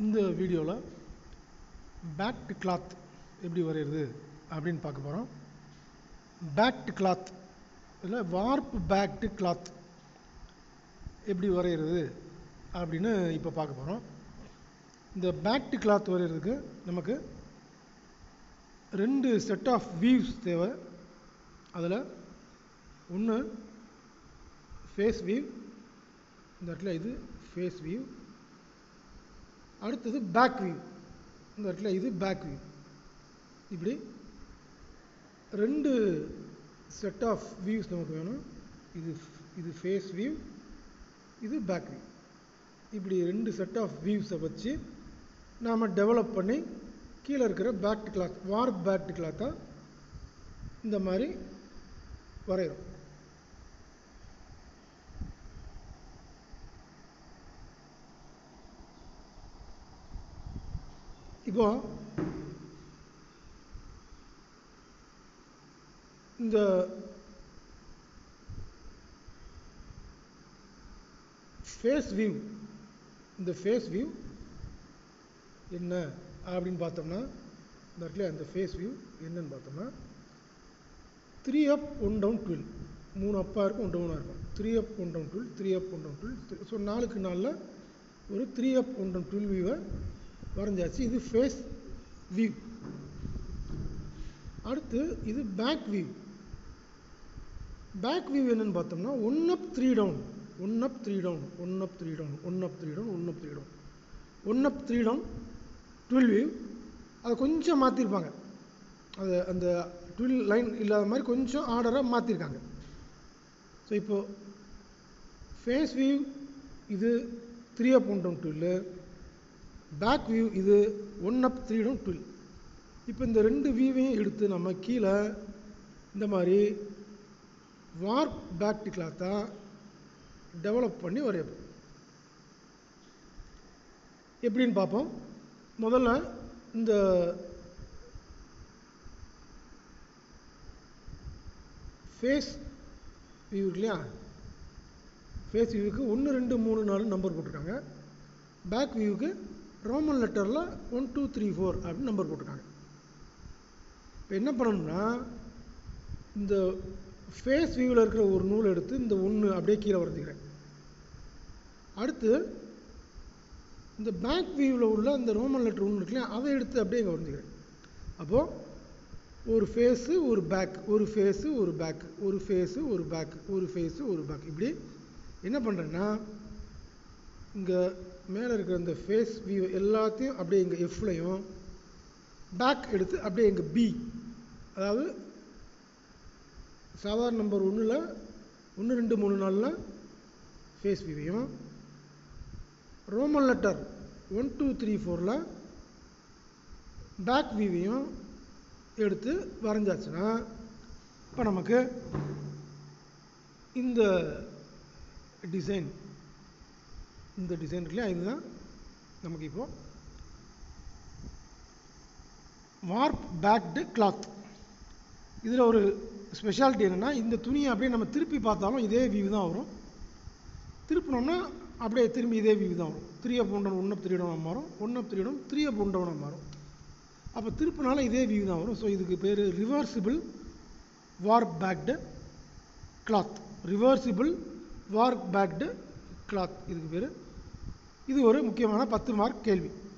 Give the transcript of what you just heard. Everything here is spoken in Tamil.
இந்த வீடியோவில் பேக்டு கிளாத் எப்படி வரைகிறது அப்படின்னு பார்க்க போகிறோம் பேக்டு கிளாத் இல்லை வார்ப் பேக்டு கிளாத் எப்படி வரைகிறது அப்படின்னு இப்போ பார்க்க போகிறோம் இந்த பேக்டு கிளாத் வரைகிறதுக்கு நமக்கு ரெண்டு செட் ஆஃப் வீவ்ஸ் தேவை அதில் ஒன்று ஃபேஸ் வியூ இந்த இடத்துல இது ஃபேஸ் வியூ அடுத்தது பேக் வியூ இந்த இடத்துல இது பேக் வியூ இப்படி ரெண்டு செட் ஆஃப் வியூஸ் நமக்கு வேணும் இது இது ஃபேஸ் வியூ இது பேக் வியூ இப்படி ரெண்டு செட் ஆஃப் வியூஸை வச்சு நாம் டெவலப் பண்ணி கீழே இருக்கிற பேக்டு கிளாத் வார்ப் பேக்டு கிளாத்தாக இந்த மாதிரி வரைகிறோம் இப்போ இந்த ஃபேஸ் வியூ இந்த ஃபேஸ் வியூ என்ன அப்படின்னு பார்த்தோம்னா இந்த இடத்துல அந்த ஃபேஸ் வியூ என்னன்னு பார்த்தோம்னா three up one down twill மூணு அப்பாக இருக்கும் ஒன் டவுனாக இருக்கும் three up one down twill three up one down twill so நாலுக்கு நாளில் ஒரு three up one down twill வியூவை வரைஞ்சாச்சு இது ஃபேஸ் வியூ அடுத்து இது பேக் வியூ பேக் வியூ என்னன்னு பார்த்தோம்னா one up three down one up three down one up three down one up three down one up three down one up three down twill view அதை கொஞ்சம் மாற்றிருப்பாங்க அது அந்த டுவெல் லைன் இல்லாத மாதிரி கொஞ்சம் ஆர்டராக மாற்றிருக்காங்க ஸோ இப்போது ஃபேஸ் வியூ இது three up one down twill back view இது one up three down twill இப்போ இந்த ரெண்டு வியூவையும் எடுத்து நம்ம கீழே இந்த மாதிரி வார்ப் பேக்டு கிளாத்தாக டெவலப் பண்ணி வரையணும் எப்படின்னு பார்ப்போம் முதல்ல இந்த ஃபேஸ் வியூ இருக்கு இல்லையா ஃபேஸ் வியூவுக்கு ஒன்று ரெண்டு மூணு நாலு நம்பர் போட்டிருக்காங்க பேக் வியூவுக்கு ரோமன் லெட்டரில் ஒன் டூ த்ரீ ஃபோர் அப்படின்னு நம்பர் போட்டிருக்காங்க இப்போ என்ன பண்ணணும்னா இந்த ஃபேஸ் வியூவில் இருக்கிற ஒரு நூல் எடுத்து இந்த ஒன்று அப்படியே கீழே வரைஞ்சிக்கிறேன் அடுத்து இந்த பேக் வியூவில் உள்ள இந்த ரோமன் லெட்டர் ஒன்று இருக்குல்லையா அதை எடுத்து அப்படியே இங்கே வரைஞ்சிக்கிறேன் அப்போது ஒரு ஃபேஸு ஒரு பேக் ஒரு ஃபேஸு ஒரு பேக் ஒரு ஃபேஸு ஒரு பேக் ஒரு ஃபேஸு ஒரு பேக் இப்படி என்ன பண்ணுறேன்னா இங்கே மேலே இருக்கிற இந்த ஃபேஸ் வியூ எல்லாத்தையும் அப்படியே இங்கே எஃப்லையும் பேக் எடுத்து அப்படியே இங்கே பி அதாவது சாதாரண நம்பர் ஒன்றில் ஒன்று ரெண்டு மூணு நாளில் ஃபேஸ் வியூவையும் roman letter one two three ஃபோரில் பேக் வியூவையும் எடுத்து வரைஞ்சாச்சுன்னா இப்போ நமக்கு இந்த டிசைன் இந்த டிசைன் இல்லையா இதுதான் நமக்கு இப்போ வார்ப் பேக்டு கிளாத் இதில் ஒரு ஸ்பெஷாலிட்டி என்னென்னா இந்த துணியை அப்படியே நம்ம திருப்பி பார்த்தாலும் இதே வியூ தான் வரும் திருப்பினோம்னா அப்படியே திரும்பி இதே வியூ தான் வரும் three up one down one up three டவுனாக மாறும் one up three down three up one டவுனாக மாறும் அப்போ திருப்பினாலும் இதே வியூ தான் வரும் ஸோ இதுக்கு பேர் reversible warp backed cloth reversible warp backed cloth இதுக்கு பேர் இது ஒரு முக்கியமான பத்து மார்க் கேள்வி